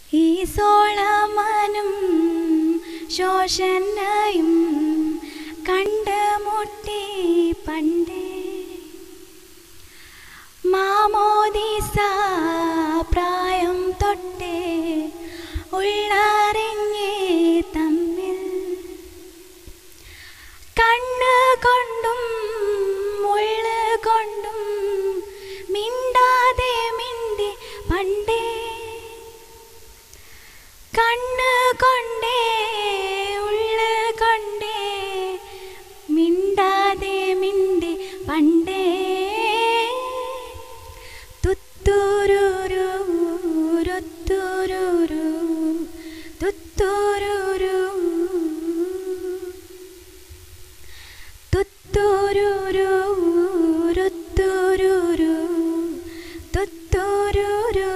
ഈ സോളമനും ശോഷനയും കണ്ടുമുട്ടി പണ്ടേ മാമോദീസ പ്രായം തൊട്ടേ ഉള്ളറിഞ്ഞേ തമ്മിൽ കണ്ണ് കൊണ്ടും മുള്ള് കൊണ്ടും മിണ്ടാതെ മിണ്ടി പണ്ടേ കണ്ണ് കൊണ്ടേ ഉള്ള് കൊണ്ടേ മിണ്ടാതെ മിണ്ടി പണ്ടേ തുത്തൂരൂരു രുത്തൂരൂരു തുത്തൂരൂരു തുത്തൂരൂരു രുത്തൂരൂരു തുത്തൂരൂരു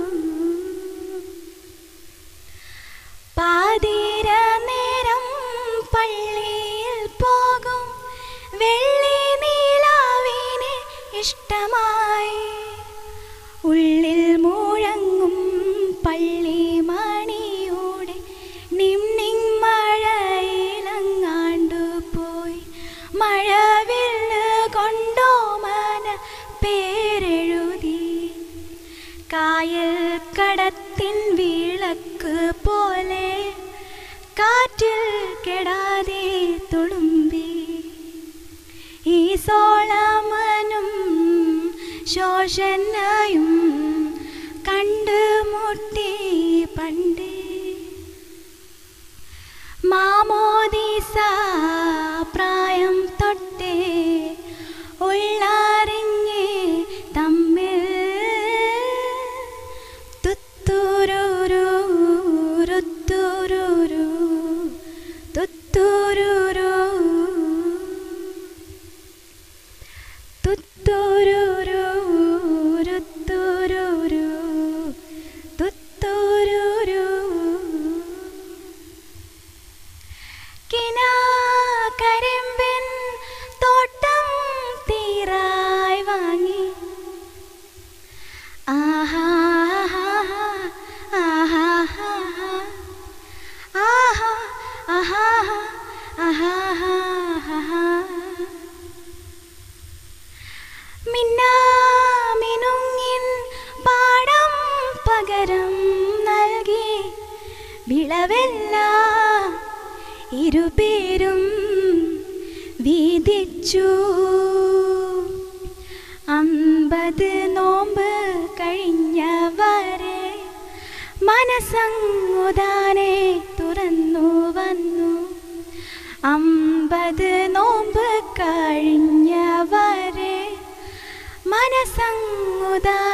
പാതിര നേരം പള്ളിയിൽ പോകും വെള്ളി നീലാവിനെ ഇഷ്ടമായി ഉള്ളിൽ മുഴങ്ങും പള്ളി മണിയോടെ നിമ്നിങ് മഴയിലങ്ങാണ്ടു പോയി മഴവില്ല് കൊണ്ടോ മന പേരെഴുതി കായൽ കടത്തിൻ വിളക്ക് പോലെ കാറ്റിൽ കെടാതെ തുളുമ്പി ഈ സോളമനും ശോഷനയും കണ്ടുമുട്ടി പണ്ടേ മാമോദീസ പ്രായം തൊട്ടേ ഉള്ളറിഞ്ഞേ തമ്മിൽ തുത്തൂരൂരു രുത്തൂരൂരു തുത്തൂരൂരു തുത്തൂരൂരു രുത്തൂരൂരു തുത്തൂരൂരു കിനാകരിമ്പിൻ തോട്ടം തീരായി വാങ്ങി ആഹാ ആഹാ ആഹാ ആഹാ ആഹാ ആഹാ മിന്നാമിനുങ്ങിൻ പാടം പകരം നൽകി വിളവെല്ലാം ഇരുപേരും വീതിച്ചു അമ്പത് നോമ്പ് കഴിഞ്ഞവരെ മനസ്സങ്ങുതാനെ തുറന്നു വന്നു അമ്പത് നോമ്പ് കഴിഞ്ഞവരെ മനസ്സങ്ങുതാ